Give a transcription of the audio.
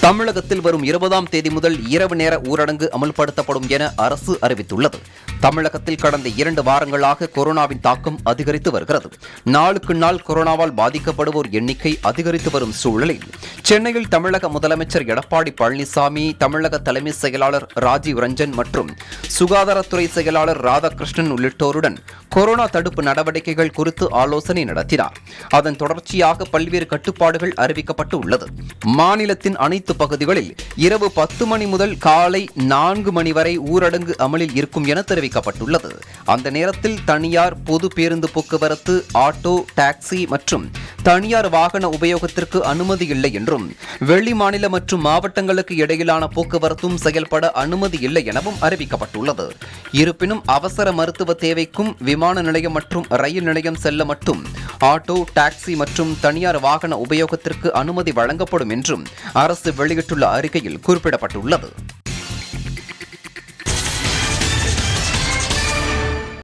தமிழகத்தில் வரும் இருபதாம் தேதி முதல் இரவு நேர ஊரடங்கு அமல்படுத்தப்படும் என அரசு அறிவித்துள்ளது தமிழகத்தில் கடந்த இரண்டு வாரங்களாக கொரோனாவின் தாக்கம் அதிகரித்து வருகிறது நாளுக்கு நாள் கொரோனாவால் பாதிக்கப்படுவோர் எண்ணிக்கை அதிகரித்து வரும் சூழலில் சென்னையில் தமிழக முதலமைச்சர் எடப்பாடி பழனிசாமி தமிழக தலைமை செயலாளர் ராஜீவ் ரஞ்சன் மற்றும் சுகாதாரத்துறை செயலாளர் ராதாகிருஷ்ணன் உள்ளிட்டோருடன் கொரோனா தடுப்பு நடவடிக்கைகள் குறித்து ஆலோசனை நடத்தினார் அதன் தொடர்ச்சியாக பல்வேறு கட்டுப்பாடுகள் அறிவிக்கப்பட்டு உள்ளது மாநிலத்தின் அனைத்து பகுதிகளில் இரவு பத்து மணி முதல் காலை நான்கு மணி வரை ஊரடங்கு அமலில் இருக்கும் என தெரிவிக்கப்பட்டுள்ளது அந்த நேரத்தில் தனியார் பொது பேருந்து போக்குவரத்து ஆட்டோ டாக்ஸி மற்றும் தனியார் வாகன உபயோகத்திற்கு அனுமதி இல்லை என்றும் வெளி மாநில மற்றும் மாவட்டங்களுக்கு இடையிலான போக்குவரத்தும் செயல்பட அனுமதி இல்லை எனவும் அறிவிக்கப்பட்டுள்ளது இருப்பினும் அவசர மருத்துவ தேவைக்கும் விமான நிலையம் மற்றும் ரயில் நிலையம் செல்ல மட்டும் ஆட்டோ டாக்ஸி மற்றும் தனியார் வாகன உபயோகத்திற்கு அனுமதி வழங்கப்படும் என்றும் அரசு வெளியிட்டுள்ள அறிக்கையில் குறிப்பிடப்பட்டுள்ளது